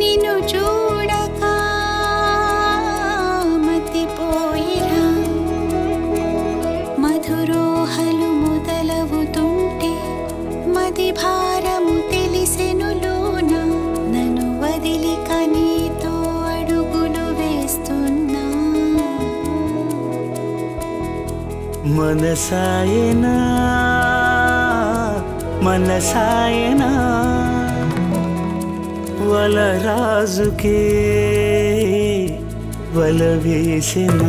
నిన్ను చూడక మతిపోయిరా మధురోహలు మొదలవుతుంటే మది భారము తెలిసెనులోన నన్ను వదిలి కనీతో అడుగులు వేస్తున్నా మనసాయనా మనసాయనా వల రాజుకే వల వేసిన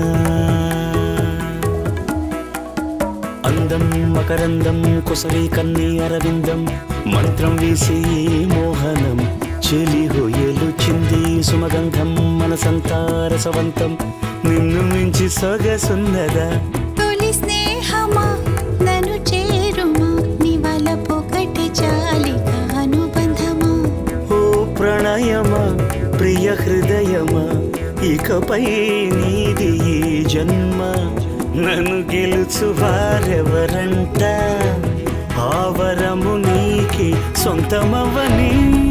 అందం మకరందం కుసరి కన్ని అరవిందం మంత్రం వేసి మోహనం చెలి హొయ్యలు చింది సుమగంధం మనసంతా రసవంతం నిన్ను మించి సొగసున్నదా తొలి స్నేహమా నన్ను చేరుమా నివల పొకటి చాలిక అనుబంధమా ఓ ప్రణయమా ప్రియ హృదయమా ఇకపై నీది ఈ జన్మ నన్ను గెలుచు వారెవరంట ఆవరము నీకి సొంతమవని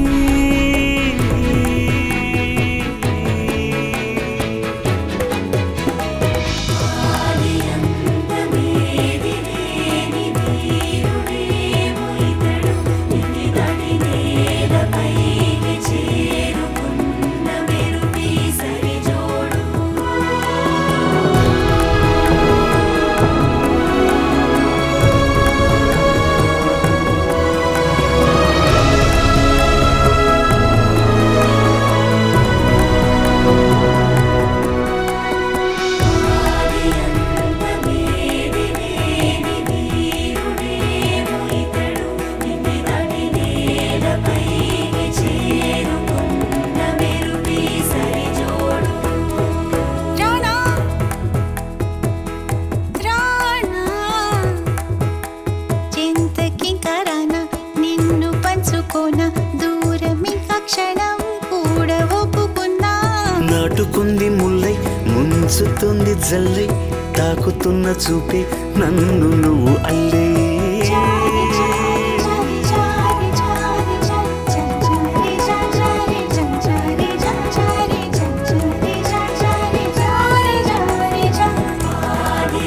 రాణా రాణా చింతకింకరానా నిన్ను పంచుకోన దూరమింక క్షణం కూడా ఒప్పుకున్నా నాటుకుంది ముల్లై ముంచుతుంది జల్లై తాకుతున్న చూపే నన్ను నువ్వు అల్లే చారి చారి చారి చారి చారి చారి చారి చారి చారి చారి చారి చారి చారి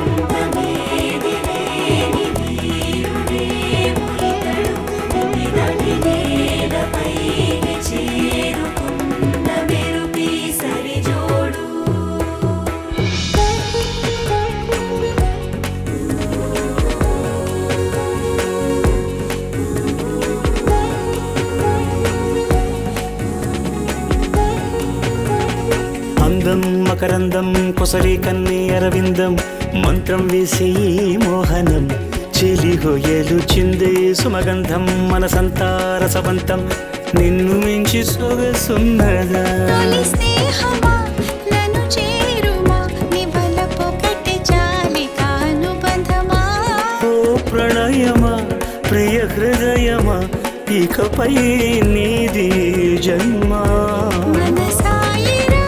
అందం మకరందం కొసరి కన్ని అరవిందం మంత్రం వేసే ఈ మోహనం చెలి హొయ్యలు చిందే సుమగంధం మనసంతా రసవంతం నిన్ను మించి సొగసున్నదా తొలి స్నేహమా నన్ను చేరుమా నివల పొకటి చాలిక అనుబంధమా ఓ ప్రణయమా ప్రియ హృదయమా ఇకపై నీది జన్మా మనసాయిరా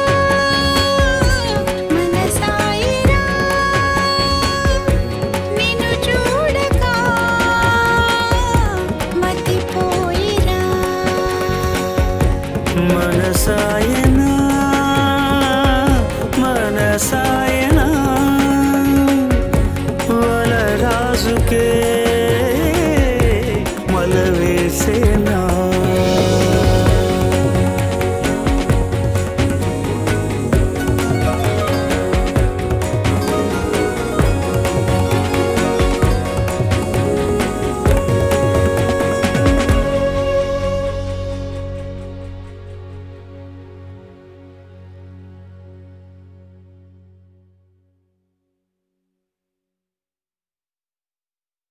మనసాయిరా నిన్ను చూడక మతిపోయిరా మనసాయన